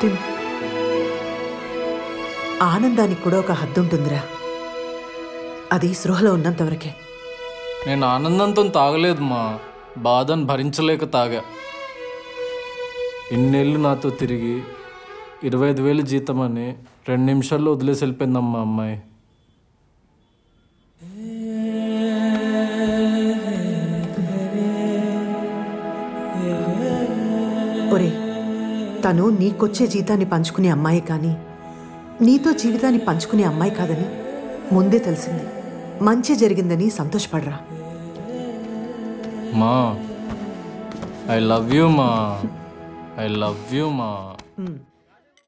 తిను ఆనందానికి కూడా ఒక హద్దు ఉంటుందిరా అది సృహలో ఉన్నంతవరకే నేను ఆనందంతో తాగలేదు మా బాధను భరించలేక తాగా ఇన్నేళ్ళు నాతో తిరిగి ఇరవై ఐదు వేలు జీతం అని రెండు నిమిషాల్లో వదిలేసి వెళ్ళిపోయిందమ్మా అమ్మాయి ఒరే తను నీకొచ్చే జీతాన్ని పంచుకునే అమ్మాయి కానీ నీతో జీవితాన్ని పంచుకునే అమ్మాయి కాదని ముందే తెలిసింది మంచి జరిగిందని సంతోషపడరా మా ఐ లవ్ యూ మా ఐ లవ్ యూ మా ఉమ్.